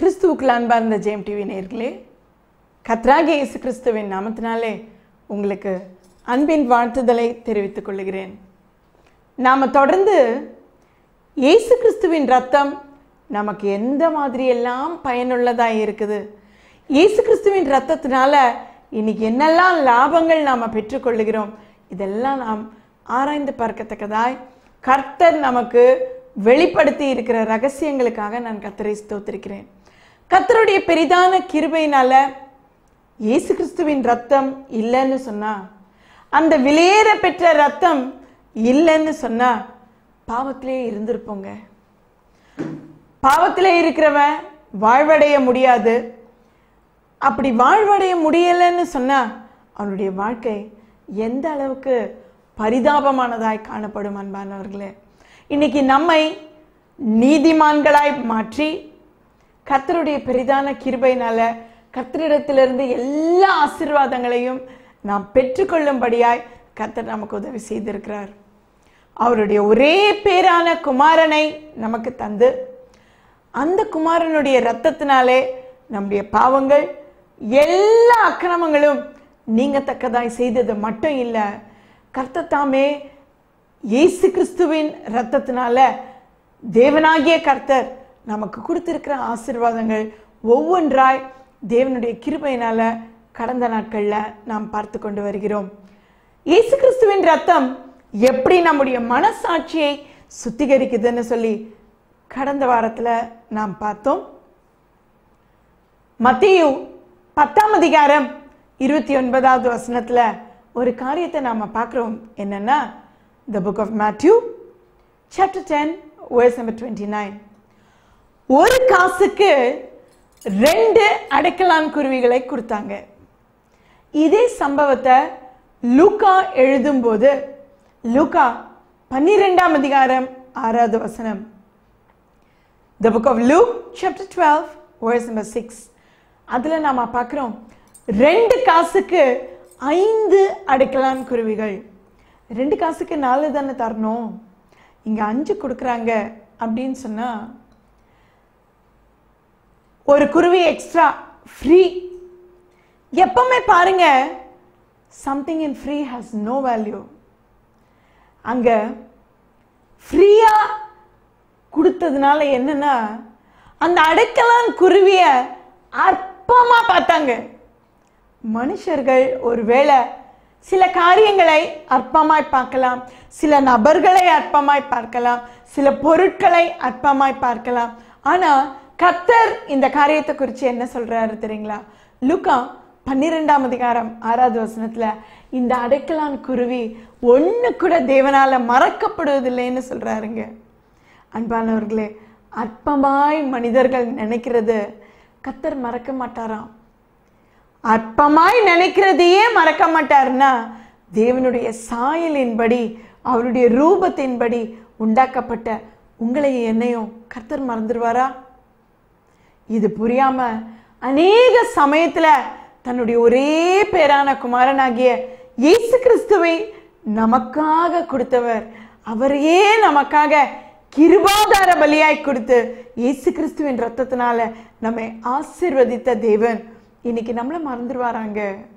கிறிஸ்துவுக்குள் அன்பார்ந்த ஜெயம் டிவி நேர்களே கத்ராகி இயேசு கிறிஸ்துவின் நாமத்தினாலே உங்களுக்கு அன்பின் வாழ்த்துதலை தெரிவித்துக் கொள்கிறேன் நாம் தொடர்ந்து இயேசு கிறிஸ்துவின் ரத்தம் நமக்கு எந்த மாதிரியெல்லாம் பயனுள்ளதாக இருக்குது இயேசு கிறிஸ்துவின் ரத்தத்தினால இன்னைக்கு என்னெல்லாம் லாபங்கள் நாம் பெற்றுக்கொள்ளுகிறோம் இதெல்லாம் நாம் ஆராய்ந்து பார்க்கத்தக்கதாய் கர்த்தர் நமக்கு வெளிப்படுத்தி இருக்கிற ரகசியங்களுக்காக நான் கர்த்தரை ஸ்தோத்திருக்கிறேன் கர்த்தருடைய பெரிதான கிருபையினால இயேசு கிறிஸ்துவின் ரத்தம் இல்லைன்னு சொன்னா அந்த விலையேற பெற்ற ரத்தம் இல்லைன்னு சொன்னா பாவத்திலே இருந்திருப்போங்க பாவத்திலே இருக்கிறவன் வாழ்வடைய முடியாது அப்படி வாழ்வடைய முடியலைன்னு சொன்னா அவனுடைய வாழ்க்கை எந்த அளவுக்கு பரிதாபமானதாய் காணப்படும் அன்பானவர்களே இன்னைக்கு நம்மை நீதிமான்களாய் மாற்றி கர்த்தருடைய பெரிதான கிருபையினால கர்த்தரிடத்திலிருந்து எல்லா ஆசீர்வாதங்களையும் நாம் பெற்றுக்கொள்ளும்படியாய் கர்த்தர் நமக்கு உதவி செய்திருக்கிறார் அவருடைய ஒரே பேரான குமாரனை நமக்கு தந்து அந்த குமாரனுடைய இரத்தத்தினாலே நம்முடைய பாவங்கள் எல்லா அக்கிரமங்களும் நீங்கத்தக்கதாய் செய்தது மட்டும் இல்லை கர்த்தத்தாமே இயேசு கிறிஸ்துவின் இரத்தத்தினால தேவனாகிய கர்த்தர் நமக்கு கொடுத்திருக்கிற ஆசீர்வாதங்கள் ஒவ்வொன்றாய் தேவனுடைய கிருபையினால கடந்த நாட்கள்ல நாம் பார்த்து கொண்டு வருகிறோம் இயேசு கிறிஸ்துவின் ரத்தம் எப்படி நம்முடைய மனசாட்சியை சுத்திகரிக்குதுன்னு சொல்லி கடந்த வாரத்துல நாம் பார்த்தோம் மத்தியு பத்தாம் அதிகாரம் இருபத்தி ஒன்பதாவது வசனத்துல ஒரு காரியத்தை நாம பார்க்கிறோம் என்னன்னா the book of Matthew chapter ten verse number twenty nine ஒரு காசுக்கு ரெண்டு அடைக்கலான் குருவிகளை கொடுத்தாங்க இதே சம்பவத்தை லூக்கா எழுதும்போது லூக்கா பன்னிரெண்டாம் அதிகாரம் ஆறாவது வசனம் the book of Luke chapter twelve verse number six அதில் நாம் பார்க்குறோம் ரெண்டு காசுக்கு ஐந்து அடைக்கலான் குருவிகள் ரெண்டு காசுக்கு நாலு தானே தரணும் இங்கே அஞ்சு கொடுக்குறாங்க அப்படின்னு சொன்னால் ஒரு குருவி எக்ஸ்ட்ரா ஃப்ரீ எப்பவுமே பாருங்க something in free has no value அங்க ஃப்ரீயா கொடுத்ததுனால என்னன்னா அந்த அடைக்கலான் குருவிய அற்பமா பார்த்தாங்க மனுஷர்கள் ஒருவேளை சில காரியங்களை அற்பமாய் பார்க்கலாம் சில நபர்களை அற்பமாய் பார்க்கலாம் சில பொருட்களை அற்பமாய் பார்க்கலாம் ஆனா கத்தர் இந்த காரியத்தை குறித்து என்ன சொல்றாரு தெரியுங்களா லுக்கா பன்னிரெண்டாம் அதிகாரம் ஆறாவது வசனத்துல இந்த அடைக்கலான் குருவி ஒண்ணு கூட தேவனால மறக்கப்படுவதில்லைன்னு சொல்றாருங்க அன்பானவர்களே அற்பமாய் மனிதர்கள் நினைக்கிறது கத்தர் மறக்க மாட்டாராம் அற்பமாய் நினைக்கிறதையே மறக்க மாட்டாருன்னா தேவனுடைய சாயலின்படி அவருடைய ரூபத்தின்படி உண்டாக்கப்பட்ட உங்களையும் என்னையும் கர்த்தர் மறந்துடுவாரா இது புரியாம அநேக சமயத்துல தன்னுடைய ஒரே பேரான குமாரனாகிய இயேசு கிறிஸ்துவை நமக்காக கொடுத்தவர் அவரையே நமக்காக கிருபாதார பலியாய் கொடுத்து இயேசு கிறிஸ்துவின் ரத்தத்தினால நம்மை ஆசிர்வதித்த தேவன் இன்னைக்கு நம்மள மறந்துடுவாராங்க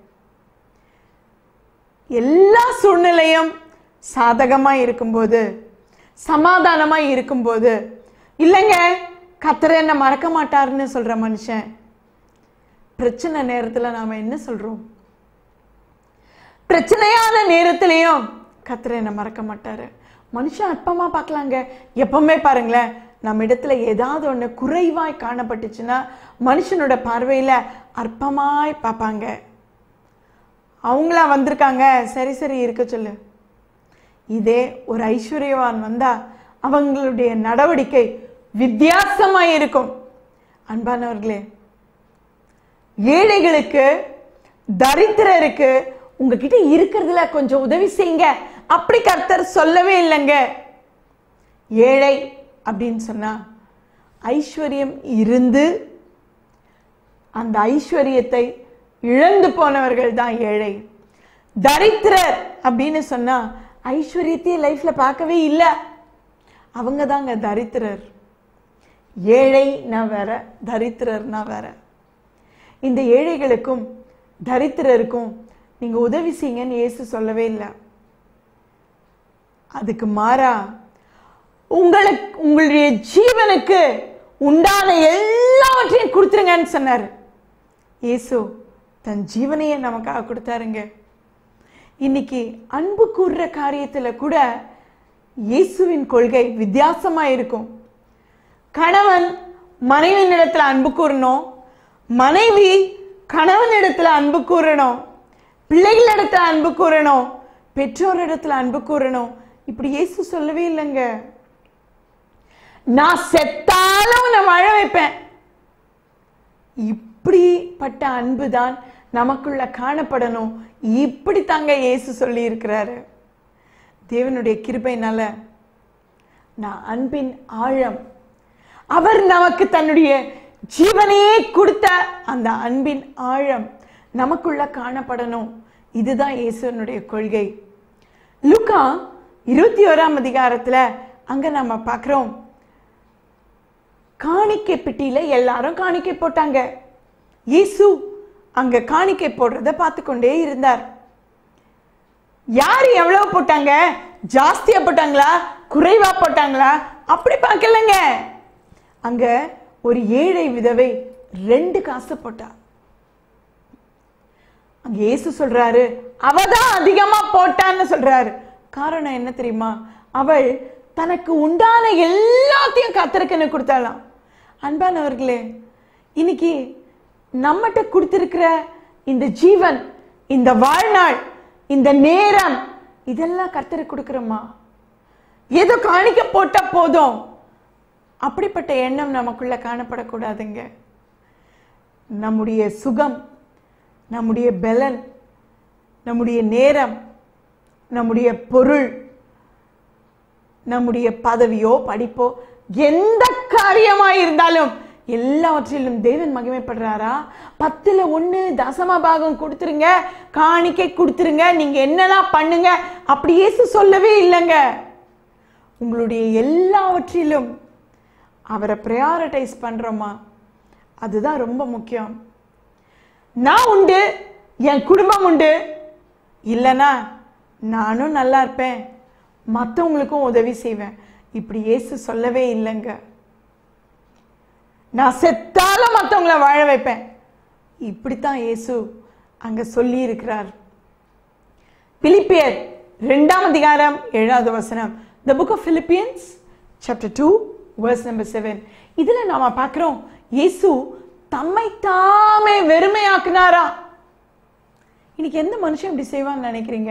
எல்லா சூழ்நிலையும் சாதகமா இருக்கும்போது சமாதானமா இருக்கும்போது இல்லைங்க கத்தரை என்ன மறக்க மாட்டாருன்னு சொல்ற மனுஷன் பிரச்சனை நேரத்துல நாம என்ன சொல்றோம் பிரச்சனையான நேரத்திலையும் கத்தரை என்ன மறக்க மாட்டாரு மனுஷன் அற்பமா பார்க்கலாங்க எப்பவுமே பாருங்களேன் நம்ம இடத்துல ஏதாவது ஒன்று குறைவாய் காணப்பட்டுச்சுன்னா மனுஷனோட பார்வையில அற்பமாய் பார்ப்பாங்க அவங்களா வந்திருக்காங்க சரி சரி இருக்க சொல்லு இதே ஒரு ஐஸ்வர்யவான் வந்தா அவங்களுடைய நடவடிக்கை வித்தியாசமாய் இருக்கும் அன்பானவர்களே ஏழைகளுக்கு தரித்திரருக்கு உங்ககிட்ட இருக்கிறதுல கொஞ்சம் உதவி செய்யுங்க அப்படி கர்த்தர் சொல்லவே இல்லைங்க ஏழை அப்படின்னு சொன்னா ஐஸ்வர்யம் இருந்து அந்த ஐஸ்வர்யத்தை இழந்து போனவர்கள் தான் ஏழை தரித்திரர் அப்படின்னு சொன்னா ஐஸ்வர்யத்தையே லைஃப்ல பார்க்கவே இல்லை அவங்க தாங்க தரித்திரர் ஏழைனா வேற தரித்திரர்னா வேற இந்த ஏழைகளுக்கும் தரித்திரருக்கும் நீங்க உதவி செய்யுங்கன்னு இயேசு சொல்லவே இல்லை அதுக்கு மாறா உங்களுக்கு உங்களுடைய ஜீவனுக்கு உண்டான எல்லாவற்றையும் கொடுத்துருங்கன்னு சொன்னார் இயேசு தன் ஜீவனையே நமக்காக கொடுத்தாருங்க இன்னைக்கு அன்பு கூறுற காரியத்துல கூட இயேசுவின் கொள்கை வித்தியாசமா இருக்கும் கணவன் மனைவியினிடத்துல அன்பு கூறணும் மனைவி கணவனிடத்துல அன்பு கூறணும் பிள்ளைகளிடத்துல அன்பு கூறணும் பெற்றோரிடத்துல அன்பு கூறணும் இப்படி இயேசு சொல்லவே இல்லைங்க நான் செத்தாலும் உன்னை வாழ வைப்பேன் இப்படிப்பட்ட அன்பு தான் நமக்குள்ள காணப்படணும் இப்படி தாங்க இயேசு சொல்லி இருக்கிறாரு தேவனுடைய கிருபைனால நான் அன்பின் ஆழம் அவர் நமக்கு தன்னுடைய ஜீவனையே கொடுத்த அந்த அன்பின் ஆழம் நமக்குள்ள காணப்படணும் இதுதான் இயேசுனுடைய கொள்கை லுக்கா இருபத்தி ஓராம் அதிகாரத்துல அங்க நம்ம பார்க்கிறோம் காணிக்கை பெட்டியில எல்லாரும் காணிக்கை போட்டாங்க இயேசு அங்க காணிக்கை போடுறத பார்த்து கொண்டே இருந்தார் யார் எவ்வளவு போட்டாங்க ஜாஸ்தியா போட்டாங்களா குறைவா போட்டாங்களா அப்படி பார்க்கலங்க அங்க ஒரு ஏழை விதவை ரெண்டு காசு போட்டா அங்க இயேசு சொல்றாரு அவ தான் அதிகமா போட்டான்னு சொல்றாரு காரணம் என்ன தெரியுமா அவள் தனக்கு உண்டான எல்லாத்தையும் கத்தருக்குன்னு கொடுத்தாளாம் அன்பானவர்களே இன்னைக்கு நம்மகிட்ட கொடுத்திருக்கிற இந்த ஜீவன் இந்த வாழ்நாள் இந்த நேரம் இதெல்லாம் கர்த்தருக்கு கொடுக்கிறோமா ஏதோ காணிக்க போட்டா போதும் அப்படிப்பட்ட எண்ணம் நமக்குள்ள காணப்படக்கூடாதுங்க நம்முடைய சுகம் நம்முடைய பலன் நம்முடைய நேரம் நம்முடைய பொருள் நம்முடைய பதவியோ படிப்போ எந்த காரியமா இருந்தாலும் எல்லாவற்றிலும் தேவன் மகிமைப்படுறாரா பத்துல ஒண்ணு தசம பாகம் கொடுத்துருங்க காணிக்கை கொடுத்துருங்க நீங்க என்னெல்லாம் பண்ணுங்க அப்படி இயேசு சொல்லவே இல்லைங்க உங்களுடைய எல்லாவற்றிலும் அவரை ப்ரையாரிட்டைஸ் பண்றோமா அதுதான் ரொம்ப முக்கியம் நான் உண்டு என் குடும்பம் உண்டு இல்லைனா நானும் நல்லா இருப்பேன் மற்றவங்களுக்கும் உதவி செய்வேன் இப்படி இயேசு சொல்லவே இல்லைங்க நான் செத்தாலும் மற்றவங்கள வாழ வைப்பேன் இப்படித்தான் இயேசு அங்க சொல்லி இருக்கிறார் பிலிப்பியர் ரெண்டாம் அதிகாரம் ஏழாவது வசனம் the book of Philippians chapter two verse number seven இதுல நாம பார்க்கிறோம் இயேசு தம்மை தாமே வெறுமையாக்குனாரா இன்னைக்கு எந்த மனுஷன் இப்படி செய்வான்னு நினைக்கிறீங்க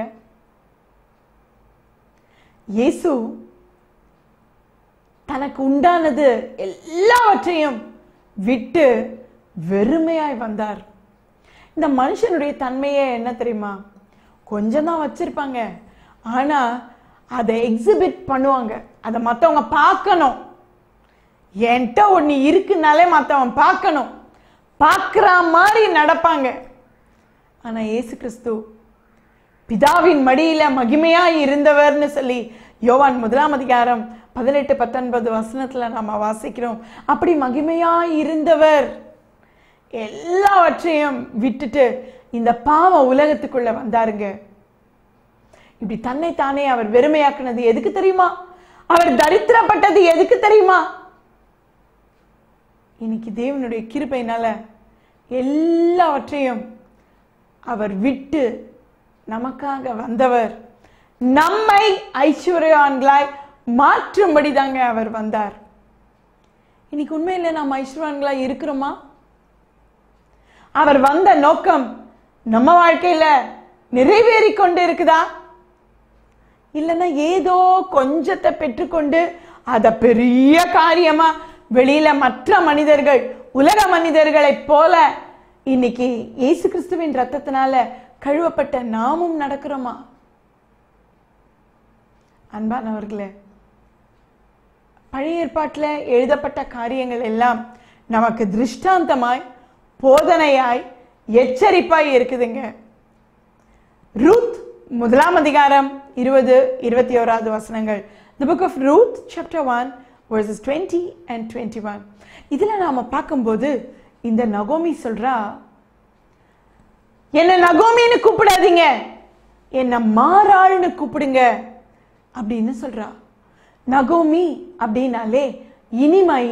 இயேசு தனக்கு உண்டானது எல்லாவற்றையும் விட்டு வெறுமையாய் வந்தார் இந்த மனுஷனுடைய தன்மையே என்ன தெரியுமா கொஞ்சம் தான் வச்சிருப்பாங்க ஆனா அதை எக்ஸிபிட் பண்ணுவாங்க அதை மற்றவங்க பார்க்கணும் என்கிட்ட ஒன்று இருக்குனாலே மற்றவன் பார்க்கணும் பார்க்குற மாதிரி நடப்பாங்க ஆனா இயேசு கிறிஸ்து பிதாவின் மடியில மகிமையாய் இருந்தவர்னு சொல்லி யோவான் முதலாம் அதிகாரம் பதினெட்டு பத்தொன்பது வசனத்துல நாம வாசிக்கிறோம் அப்படி மகிமையாய் இருந்தவர் எல்லாவற்றையும் விட்டுட்டு இந்த பாவ உலகத்துக்குள்ள வந்தாருங்க இப்படி தன்னை தானே அவர் வெறுமையாக்குனது எதுக்கு தெரியுமா அவர் தரித்திரப்பட்டது எதுக்கு தெரியுமா இன்னைக்கு தேவனுடைய கிருபையினால எல்லாவற்றையும் அவர் விட்டு நமக்காக வந்தவர் நம்மை ஐஸ்வர்யான்களாய் மாற்றும்படி தாங்க அவர் வந்தார் இன்னைக்கு உண்மையில நாம் ஐஸ்வர்யான்களாய் இருக்கிறோமா அவர் வந்த நோக்கம் நம்ம வாழ்க்கையில நிறைவேறி கொண்டு இருக்குதா இல்லைன்னா ஏதோ கொஞ்சத்தை பெற்றுக்கொண்டு அத பெரிய காரியமா வெளியில மற்ற மனிதர்கள் உலக மனிதர்களைப் போல இன்னைக்கு இயேசு கிறிஸ்துவின் ரத்தத்தினால கழுவப்பட்ட நாமும் நடக்கிறோமா அன்பானவர்களே பழைய ஏற்பாட்டில் எழுதப்பட்ட காரியங்கள் எல்லாம் நமக்கு திருஷ்டாந்தமாய் போதனையாய் எச்சரிப்பாய் இருக்குதுங்க ரூத் முதலாம் அதிகாரம் இருபது இருபத்தி ஓராவது வசனங்கள் the book of Ruth chapter one verses 20 and 21 இதுல நாம பார்க்கும்போது இந்த நகோமி சொல்றா என்ன நகோமின்னு கூப்பிடாதீங்க என்ன மாறாள்னு கூப்பிடுங்க அப்படின்னு சொல்றா நகோமி அப்படின்னாலே இனிமை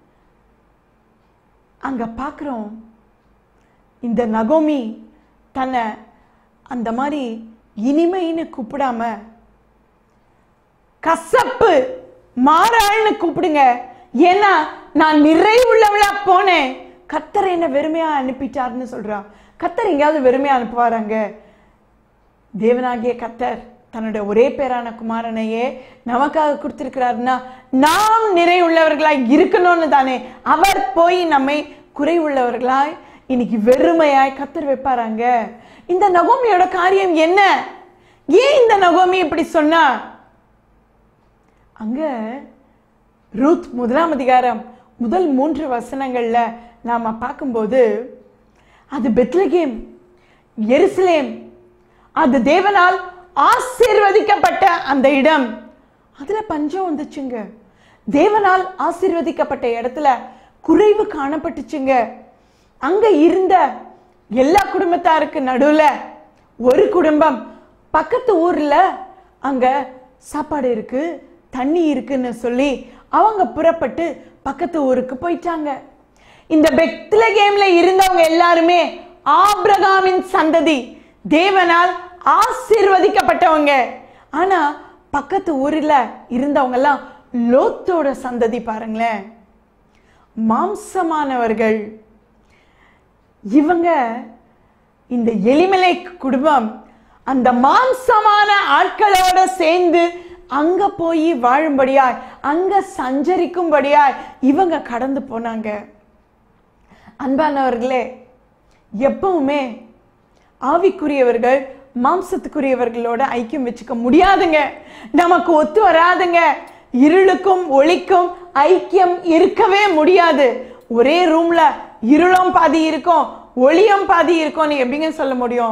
அங்க பார்க்குறோம் இந்த நகோமி தன்னை அந்த மாதிரி இனிமைன்னு கூப்பிடாம கசப்பு மாறாள்னு கூப்பிடுங்க ஏன்னா நான் நிறைவுள்ளவளா போனேன் கத்தர் என்ன வெறுமையா அனுப்பிட்டாருன்னு சொல்றா கத்தர் எங்கேயாவது வெறுமையா அனுப்புவாராங்க தேவனாகிய கத்தர் தன்னுடைய ஒரே பேரான குமாரனையே நமக்காக கொடுத்திருக்கிறாருன்னா நாம் நிறைவுள்ளவர்களாய் இருக்கணும்னு தானே அவர் போய் நம்மை குறைவுள்ளவர்களாய் இன்னைக்கு வெறுமையாய் கத்தர் வைப்பாராங்க இந்த நகோமியோட காரியம் என்ன ஏன் இந்த நகோமி இப்படி சொன்னா அங்க ரூத் முதலாம் அதிகாரம் முதல் மூன்று வசனங்கள்ல நாம பார்க்கும்போது அது பெத்லகேம் எருசலேம் அது தேவனால் ஆசீர்வதிக்கப்பட்ட அந்த இடம் அதுல பஞ்சம் வந்துச்சுங்க தேவனால் ஆசீர்வதிக்கப்பட்ட இடத்துல குறைவு காணப்பட்டுச்சுங்க அங்க இருந்த எல்லா குடும்பத்தாருக்கு நடுவுல ஒரு குடும்பம் பக்கத்து ஊர்ல அங்க சாப்பாடு இருக்கு தண்ணி இருக்குன்னு சொல்லி அவங்க புறப்பட்டு பக்கத்து ஊருக்கு போயிட்டாங்க இந்த பெத்லகேம்ல இருந்தவங்க எல்லாருமே ஆபிரகாமின் சந்ததி தேவனால் ஆசீர்வதிக்கப்பட்டவங்க ஆனா பக்கத்து ஊர்ல இருந்தவங்க எல்லாம் லோத்தோட சந்ததி பாருங்களேன் மாம்சமானவர்கள் இவங்க இந்த எலிமலை குடும்பம் அந்த மாம்சமான ஆட்களோட சேர்ந்து அங்க போய் வாழும்படியாய் அங்க சஞ்சரிக்கும்படியாய் இவங்க கடந்து போனாங்க அன்பானவர்களே எப்பவுமே ஆவிக்குரியவர்கள் மாம்சத்துக்குரியவர்களோட ஐக்கியம் வச்சுக்க முடியாதுங்க நமக்கு ஒத்து வராதுங்க இருளுக்கும் ஒளிக்கும் ஐக்கியம் இருக்கவே முடியாது ஒரே ரூம்ல இருளும் பாதி இருக்கும் ஒளியும் பாதி இருக்கும் எப்படிங்க சொல்ல முடியும்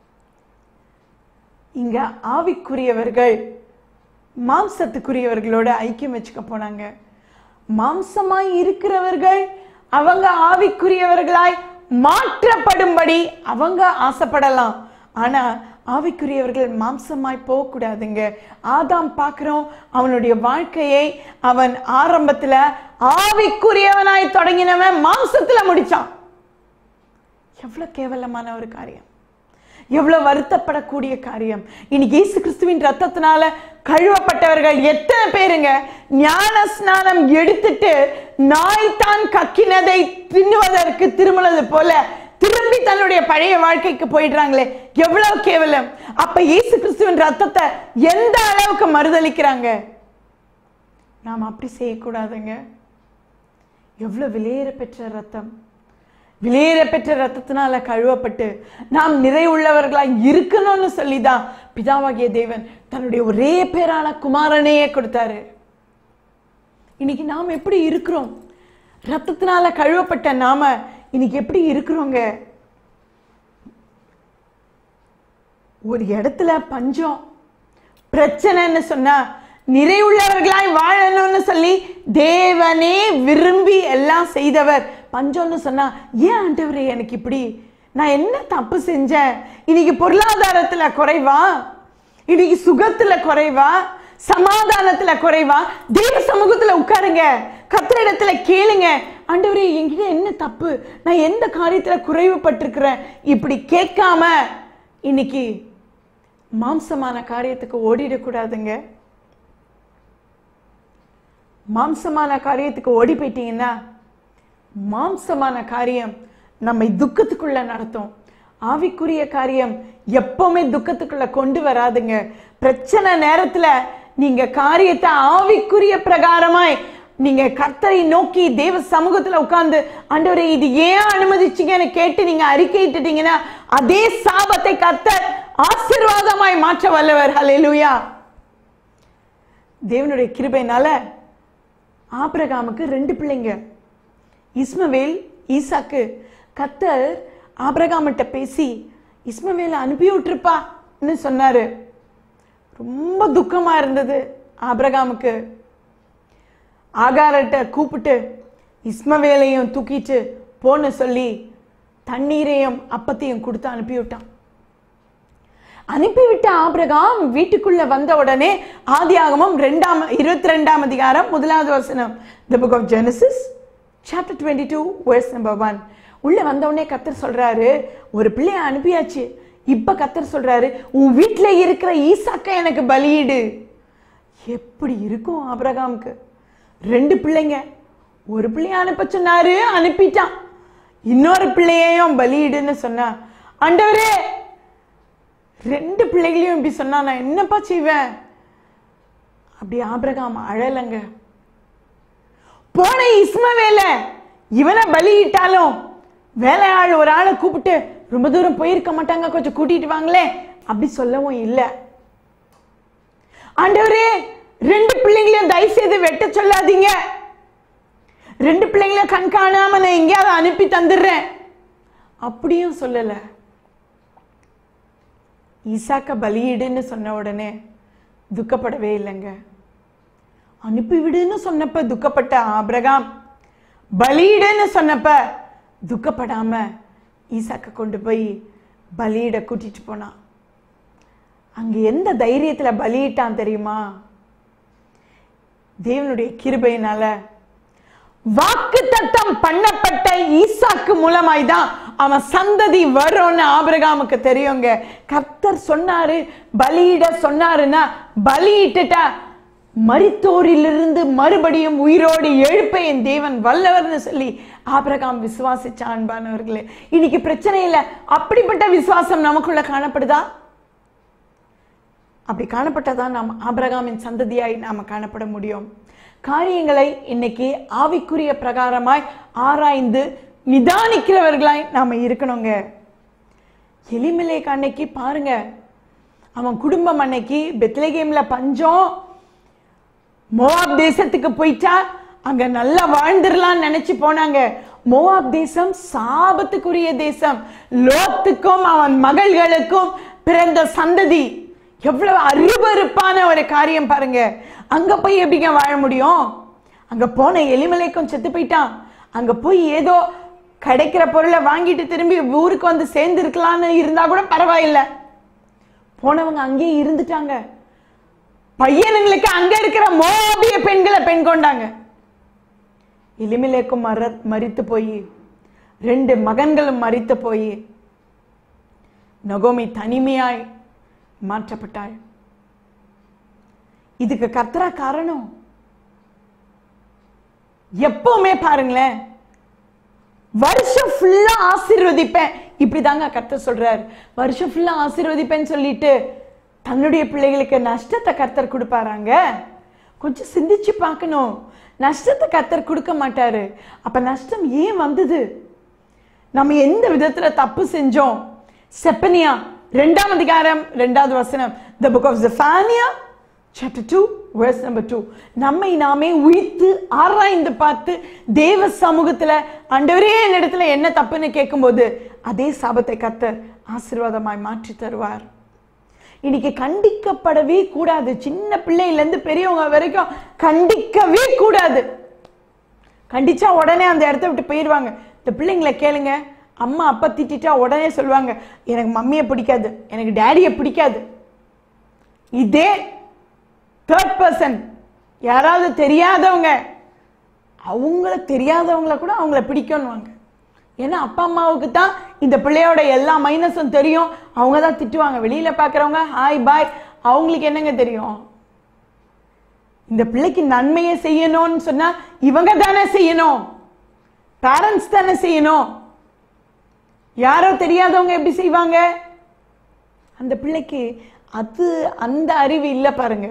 இங்க ஆவிக்குரியவர்கள் மாம்சத்துக்குரியவர்களோட ஐக்கியம் வச்சுக்க போனாங்க மாம்சமாய் இருக்கிறவர்கள் அவங்க ஆவிக்குரியவர்களாய் மாற்றப்படும்படி அவங்க ஆசைப்படலாம் ஆனா ஆவிக்குரியவர்கள் மாம்சமாய் போகக்கூடாதுங்க ஆதாம் பார்க்கிறோம் அவனுடைய வாழ்க்கையை அவன் ஆரம்பத்துல ஆவிக்குரியவனாய் தொடங்கினவன் மாம்சத்துல முடிச்சான் எவ்வளவு கேவலமான ஒரு காரியம் எவ்வளவு வருத்தப்படக்கூடிய காரியம் இன்னைக்கு இயேசு கிறிஸ்துவின் ரத்தத்தினால கழுவப்பட்டவர்கள் எத்தனை பேருங்க ஞான ஸ்நானம் எடுத்துட்டு நாய் தான் கக்கினதை தின்னுவதற்கு திரும்பினது போல திரும்பி தன்னுடைய பழைய வாழ்க்கைக்கு போயிடுறாங்களே எவ்வளவு கேவலம் அப்ப இயேசு கிறிஸ்துவின் ரத்தத்தை எந்த அளவுக்கு மறுதளிக்கிறாங்க நாம் அப்படி செய்யக்கூடாதுங்க எவ்வளவு விலையேற பெற்ற ரத்தம் விலையேற பெற்ற ரத்தத்தினால கழுவப்பட்டு நாம் நிறைவுள்ளவர்களாய் இருக்கணும்னு சொல்லிதான் பிதாவாகிய தேவன் தன்னுடைய ஒரே பேரான குமாரனையே கொடுத்தாரு இன்னைக்கு நாம் எப்படி இருக்கிறோம் ரத்தத்தினால கழுவப்பட்ட நாம இன்னைக்கு எப்படி இருக்கிறோங்க ஒரு இடத்துல பஞ்சம் பிரச்சனைன்னு சொன்னா நிறைவுள்ளவர்களாய் வாழணும்னு சொல்லி தேவனே விரும்பி எல்லாம் செய்தவர் பஞ்சம்னு சொன்னா ஏன் ஆண்டவரே எனக்கு இப்படி நான் என்ன தப்பு செஞ்சேன் இன்னைக்கு பொருளாதாரத்துல குறைவா இன்னைக்கு சுகத்துல குறைவா சமாதானத்துல குறைவா தேவ சமூகத்துல உட்காருங்க கத்திரிடத்துல கேளுங்க ஆண்டவரே என்கிட்ட என்ன தப்பு நான் எந்த காரியத்துல குறைவுபட்டிருக்கிறேன் இப்படி கேட்காம இன்னைக்கு மாம்சமான காரியத்துக்கு ஓடிடக்கூடாதுங்க மாம்சமான காரியத்துக்கு ஓடி போயிட்டீங்கன்னா மாம்சமான காரியம் நம்மை துக்கத்துக்குள்ள நடத்தும் ஆவிக்குரிய காரியம் எப்பவுமே துக்கத்துக்குள்ள கொண்டு வராதுங்க பிரச்சனை நேரத்துல நீங்க காரியத்தை ஆவிக்குரிய பிரகாரமாய் நீங்க கர்த்தரை நோக்கி தேவ சமூகத்துல உட்கார்ந்து ஆண்டவரே இது ஏன் அனுமதிச்சீங்கன்னு கேட்டு நீங்க அறிக்கையிட்டுட்டீங்கன்னா அதே சாபத்தை கர்த்தர் ஆசீர்வாதமாய் மாற்ற வல்லவர் ஹalleluya தேவனுடைய கிருபைனால ஆபிரகாமுக்கு ரெண்டு பிள்ளைங்க இஸ்மவேல் ஈசாக்கு கத்தர் ஆபிரகாமிட்ட பேசி இஸ்மவேலை அனுப்பி விட்டுருப்பான்னு சொன்னாரு ரொம்ப துக்கமா இருந்தது ஆபிரகாமுக்கு ஆகாரட்ட கூப்பிட்டு இஸ்மவேலையும் தூக்கிட்டு போன்னு சொல்லி தண்ணீரையும் அப்பத்தையும் கொடுத்து அனுப்பிவிட்டான் அனுப்பிவிட்ட ஆபிரகாம் வீட்டுக்குள்ள வந்த உடனே ஆதியாகமம் ரெண்டாம் இருபத்தி ரெண்டாம் அதிகாரம் முதலாவது வசனம் the book of Genesis chapter twenty two verse number one உள்ள வந்த உடனே கத்தர் சொல்றாரு ஒரு பிள்ளைய அனுப்பியாச்சு இப்ப கத்தர் சொல்றாரு உன் வீட்டுல இருக்கிற ஈசாக்க எனக்கு பலியிடு எப்படி இருக்கும் ஆபிரகாமுக்கு ரெண்டு பிள்ளைங்க ஒரு பிள்ளைய அனுப்ப சொன்னாரு அனுப்பிட்டான் இன்னொரு பிள்ளையையும் பலியிடுன்னு சொன்னா ஆண்டவரே ரெண்டு பிள்ளைகளையும் இப்படி சொன்னா நான் என்னப்பா செய்வேன் அப்படி ஆபிரகாம் அழலங்க போன இஸ்மவேல இவனை பலியிட்டாலும் வேலையாள் ஒரு ஆளை கூப்பிட்டு ரொம்ப தூரம் போயிருக்க மாட்டாங்க கொஞ்சம் கூட்டிட்டு வாங்களே அப்படி சொல்லவும் இல்லை ஆண்டவரே ரெண்டு பிள்ளைங்களையும் தயவு செய்து வெட்ட சொல்லாதீங்க ரெண்டு பிள்ளைங்களையும் கண் காணாம நான் எங்கேயாவது அனுப்பி தந்துடுறேன் அப்படியும் சொல்லல ஈசாக்க பலியிடுன்னு சொன்ன உடனே துக்கப்படவே இல்லைங்க அனுப்பிவிடுன்னு சொன்னப்ப துக்கப்பட்ட ஆபிரகாம் பலியிடுன்னு சொன்னப்ப துக்கப்படாம ஈசாக்க கொண்டு போய் பலியிட கூட்டிட்டு போனான் அங்க எந்த தைரியத்துல பலியிட்டான் தெரியுமா தேவனுடைய கிருபையினால வாக்கு தத்தம் பண்ணப்பட்ட ஈசாக்கு மூலமாய் தான் அவன் சந்ததி வரும்னு ஆபிரகாமுக்கு தெரியுங்க கர்த்தர் சொன்னாரு பலியிட சொன்னாருன்னா பலியிட்டுட்டா மரித்தோரிலிருந்து மறுபடியும் உயிரோடு எழுப்ப என் தேவன் வல்லவர்னு சொல்லி ஆபிரகாம் விசுவாசிச்ச அன்பானவர்களே இன்னைக்கு பிரச்சனை இல்லை அப்படிப்பட்ட விசுவாசம் நமக்குள்ள காணப்படுதா அப்படி காணப்பட்டதான் நாம் ஆபிரகாமின் சந்ததியாய் நாம காணப்பட முடியும் காரியங்களை இன்னைக்கு ஆவிக்குரிய பிரகாரமாய் ஆராய்ந்து நிதானிக்கிறவர்களாய் நாம இருக்கணுங்க எலிமலேக் அன்னைக்கு பாருங்க அவன் குடும்பம் அன்னைக்கு பெத்லகேம்ல பஞ்சம் மோவாப் தேசத்துக்கு போயிட்டா அங்க நல்லா வாழ்ந்துடலாம் நினைச்சு போனாங்க மோவாப் தேசம் சாபத்துக்குரிய தேசம் லோத்துக்கும் அவன் மகள்களுக்கும் பிறந்த சந்ததி எவ்வளவு அருவருப்பான ஒரு காரியம் பாருங்க அங்க போய் எப்படிங்க வாழ முடியும் அங்க போன எலிமலைக்கும் செத்து போயிட்டான் அங்க போய் ஏதோ கிடைக்கிற பொருளை வாங்கிட்டு திரும்பி ஊருக்கு வந்து சேர்ந்து இருக்கலாம்னு இருந்தா கூட பரவாயில்லை போனவங்க அங்கேயே இருந்துட்டாங்க பையனுங்களுக்கு அங்க இருக்கிற மோபிய பெண்களை பெண் கொண்டாங்க எலிமிலேக்கும் மர மறித்து போய் ரெண்டு மகன்களும் மறித்து போய் நகோமி தனிமையாய் மாற்றப்பட்டாள் இதுக்கு கர்த்தரா காரணம் எப்பவுமே பாருங்களேன் வருஷம் ஃபுல்லா ஆசீர்வதிப்பேன் இப்படிதாங்க கர்த்தர் சொல்றாரு வருஷம் ஃபுல்லா ஆசீர்வதிப்பேன்னு சொல்லிட்டு தன்னுடைய பிள்ளைகளுக்கு நஷ்டத்தை கர்த்தர் கொடுப்பாராங்க கொஞ்சம் சிந்திச்சு பார்க்கணும் நஷ்டத்தை கர்த்தர் கொடுக்க மாட்டாரு அப்ப நஷ்டம் ஏன் வந்தது நம்ம எந்த விதத்துல தப்பு செஞ்சோம் செப்பனியா ரெண்டாம் அதிகாரம் ரெண்டாவது வசனம் the book of Zephaniah chapter two verse number two நம்மை நாமே உயித்து ஆராய்ந்து பார்த்து தேவ சமூகத்துல ஆண்டவரே என்னிடத்துல என்ன தப்புன்னு கேட்கும்போது அதே சாபத்தை கத்தர் ஆசீர்வாதமாய் மாற்றி தருவார் இன்னைக்கு கண்டிக்கப்படவே கூடாது சின்ன பிள்ளையில இருந்து பெரியவங்க வரைக்கும் கண்டிக்கவே கூடாது கண்டிச்சா உடனே அந்த இடத்த விட்டு போயிடுவாங்க இந்த பிள்ளைங்களை கேளுங்க அம்மா அப்பா திட்டிட்டா உடனே சொல்லுவாங்க எனக்கு மம்மியை பிடிக்காது எனக்கு டேடியை பிடிக்காது இதே தேர்ட் பர்சன் யாராவது தெரியாதவங்க அவங்கள தெரியாதவங்கள கூட அவங்கள பிடிக்கும்னுவாங்க ஏன்னா அப்பா அம்மாவுக்கு தான் இந்த பிள்ளையோட எல்லா மைனஸும் தெரியும் அவங்க தான் திட்டுவாங்க வெளியில பார்க்குறவங்க ஹாய் பாய் அவங்களுக்கு என்னங்க தெரியும் இந்த பிள்ளைக்கு நன்மையை செய்யணும்னு சொன்னா இவங்க தானே செய்யணும் பேரண்ட்ஸ் தானே செய்யணும் யாரோ தெரியாதவங்க எப்படி செய்வாங்க அந்த பிள்ளைக்கு அது அந்த அறிவு இல்லை பாருங்க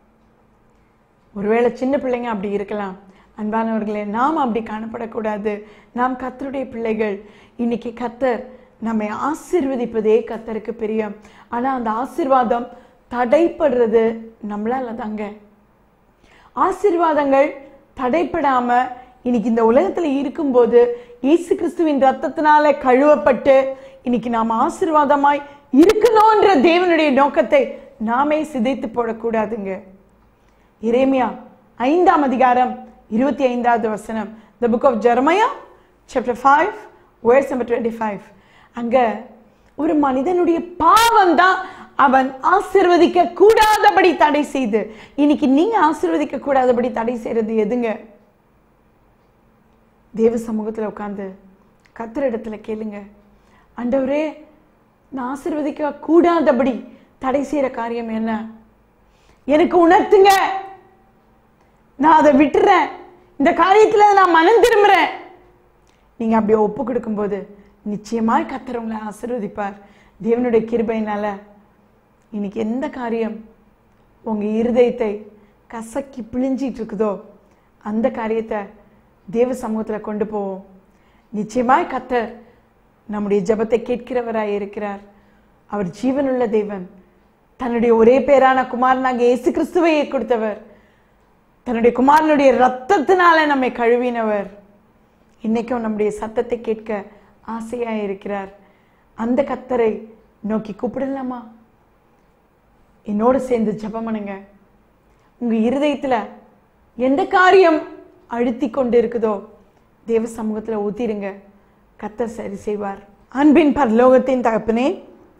ஒருவேளை சின்ன பிள்ளைங்க அப்படி இருக்கலாம் அன்பானவர்களே நாம் அப்படி காணப்படக்கூடாது நாம் கத்தருடைய பிள்ளைகள் இன்னைக்கு கத்தர் நம்மை ஆசீர்வதிப்பதே கத்தருக்கு பிரியம் ஆனா அந்த ஆசீர்வாதம் தடைப்படுறது நம்மளால தாங்க ஆசீர்வாதங்கள் தடைப்படாம இன்னைக்கு இந்த உலகத்துல இருக்கும்போது இயேசு கிறிஸ்துவின் ரத்தத்தினால கழுவப்பட்டு இன்னைக்கு நாம் ஆசீர்வாதமாய் இருக்கணும்ன்ற தேவனுடைய நோக்கத்தை நாமே சிதைத்து போடக்கூடாதுங்க இரேமியா ஐந்தாம் அதிகாரம் இருபத்தி ஐந்தாவது வசனம் the book of Jeremiah chapter five verse number twenty five அங்க ஒரு மனிதனுடைய பாவம் தான் அவன் ஆசிர்வதிக்க கூடாதபடி தடை செய்து இன்னைக்கு நீங்க ஆசிர்வதிக்க கூடாதபடி தடை செய்யறது எதுங்க தேவ சமூகத்துல உட்கார்ந்து கத்திர இடத்துல கேளுங்க ஆண்டவரே நான் ஆசிர்வதிக்க கூடாதபடி தடை செய்யற காரியம் என்ன எனக்கு உணர்த்துங்க நான் அதை விட்டுறேன் இந்த காரியத்துல நான் மனம் திரும்புறேன் நீங்க அப்படியே ஒப்பு கொடுக்கும்போது நிச்சயமாய் கத்தர் உங்களை ஆசீர்வதிப்பார் தேவனுடைய கிருபையினால இன்னைக்கு எந்த காரியம் உங்க இருதயத்தை கசக்கி பிழிஞ்சிட்டு இருக்குதோ அந்த காரியத்தை தேவ சமூகத்துல கொண்டு போவோம் நிச்சயமாய் கத்தர் நம்முடைய ஜெபத்தை கேட்கிறவராய் இருக்கிறார் அவர் ஜீவனுள்ள தேவன் தன்னுடைய ஒரே பேரான குமாரனாக இயேசு கிறிஸ்துவையே கொடுத்தவர் தன்னுடைய குமாரனுடைய ரத்தத்தினால நம்மை கழுவினவர் இன்னைக்கும் நம்முடைய சத்தத்தை கேட்க ஆசையா இருக்கிறார் அந்த கத்தரை நோக்கி கூப்பிடலாமா என்னோடு சேர்ந்து ஜெபம் பண்ணுங்க உங்க இருதயத்துல எந்த காரியம் அழுத்தி கொண்டு இருக்குதோ தேவ சமூகத்துல ஊத்திருங்க கத்தர் சரி செய்வார் அன்பின் பரலோகத்தின் தகப்பனே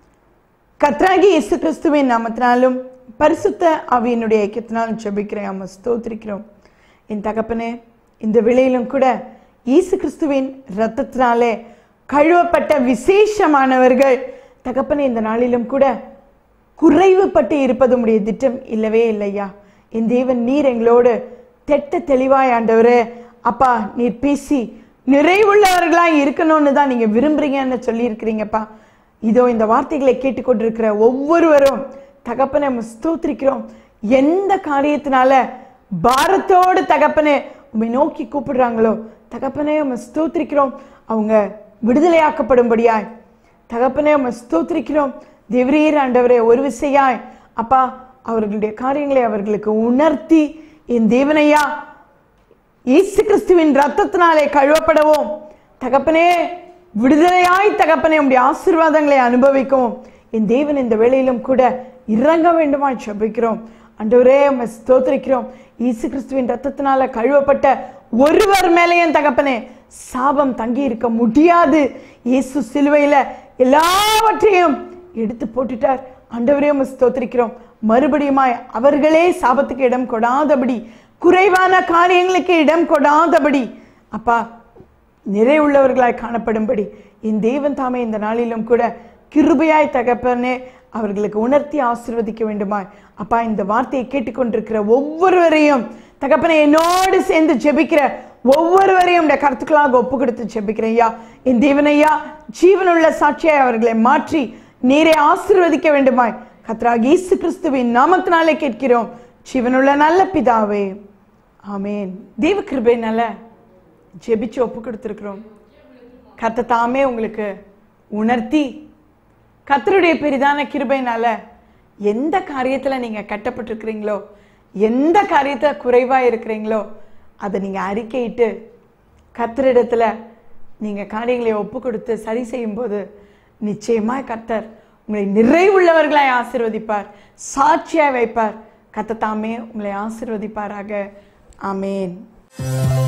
கத்ராகி இயேசு கிறிஸ்துவின் நாமத்தினாலும் பரிசுத்த ஆவியினுடைய ஐக்கியத்தினாலும் ஜெபிக்கிறேன் அம்மா ஸ்தோத்திரிக்கிறோம் என் தகப்பனே இந்த விலையிலும் கூட இயேசு கிறிஸ்துவின் இரத்தத்தினாலே கழுவப்பட்ட விசேஷமானவர்கள் தகப்பனே இந்த நாளிலும் கூட குறைவுபட்டு இருப்பது உடைய திட்டம் இல்லவே இல்லையா என் தேவன் நீர் எங்களோடு தெட்ட தெளிவாய் ஆண்டவரே அப்பா நீர் பேசி நிறைவுள்ளவர்களாய் இருக்கணும்னு தான் நீங்க விரும்புறீங்கன்னு சொல்லி இருக்கிறீங்கப்பா இதோ இந்த வார்த்தைகளை கேட்டுக்கொண்டிருக்கிற ஒவ்வொருவரும் தகப்பனை நம்ம ஸ்தோத்திரிக்கிறோம் எந்த காரியத்தினால பாரத்தோடு தகப்பனே உண்மை நோக்கி கூப்பிடுறாங்களோ தகப்பனே நம்ம ஸ்தோத்திரிக்கிறோம் அவங்க விடுதலையாக்கப்படும்படியாய் தகப்பனே உம்மை ஸ்தோத்திரிக்கிறோம் தேவரீர் ஆண்டவரே ஒரு விசையாய் அப்பா அவர்களுடைய காரியங்களை அவர்களுக்கு உணர்த்தி என் தேவனையா இயேசு கிறிஸ்துவின் ரத்தத்தினாலே கழுவப்படவும் தகப்பனே விடுதலையாய் தகப்பனே உடைய ஆசீர்வாதங்களை அனுபவிக்கவும் என் தேவன் இந்த வேளையிலும் கூட இறங்க வேண்டுமா ஜெபிக்கிறோம் ஆண்டவரே உம்மை ஸ்தோத்திரிக்கிறோம் இயேசு கிறிஸ்துவின் ரத்தத்தினால கழுவப்பட்ட ஒருவர் மேலேயும் தகப்பனே சாபம் தங்கி இருக்க முடியாது இயேசு சிலுவையில எல்லாவற்றையும் எடுத்து போட்டுட்டார் ஆண்டவரே உம்மை ஸ்தோத்திரிக்கிறோம் மறுபடியுமாய் அவர்களே சாபத்துக்கு இடம் கொடாதபடி குறைவான காரியங்களுக்கு இடம் கொடாதபடி அப்பா நிறைவுள்ளவர்களாய் காணப்படும்படி என் தேவன் தாமே இந்த நாளிலும் கூட கிருபையாய் தகப்பனே அவர்களுக்கு உணர்த்தி ஆசீர்வதிக்க வேண்டுமாய் அப்பா இந்த வார்த்தையை கேட்டுக்கொண்டிருக்கிற ஒவ்வொருவரையும் தகப்பனை என்னோடு சேர்ந்து ஜெபிக்கிற ஒவ்வொருவரையும் உடைய கருத்துக்களாக ஒப்பு கொடுத்து ஜெபிக்கிறேன் ஐயா என் தேவனையா ஜீவனுள்ள சாட்சியாய் அவர்களை மாற்றி நீரை ஆசீர்வதிக்க வேண்டுமாய் கத்ராக இயேசு கிறிஸ்துவின் நாமத்தினாலே கேட்கிறோம் ஜீவனுள்ள நல்ல பிதாவே ஆமேன் தேவ கிருபைனால ஜெபிச்சு ஒப்பு கொடுத்துருக்குறோம் கத்த தாமே உங்களுக்கு உணர்த்தி கத்தருடைய பெரிதான கிருபைனால எந்த காரியத்துல நீங்க கட்டப்பட்டிருக்கிறீங்களோ எந்த காரியத்துல குறைவா இருக்கிறீங்களோ அதை நீங்க அறிக்கையிட்டு கத்தரிடத்துல நீங்க காரியங்களை ஒப்பு கொடுத்து சரி செய்யும் போது நிச்சயமாய் கர்த்தர் உங்களை நிறைவுள்ளவர்களாய் ஆசீர்வதிப்பார் சாட்சியாய் வைப்பார் கத்த தாமே உங்களை ஆசீர்வதிப்பாராக ஆமேன்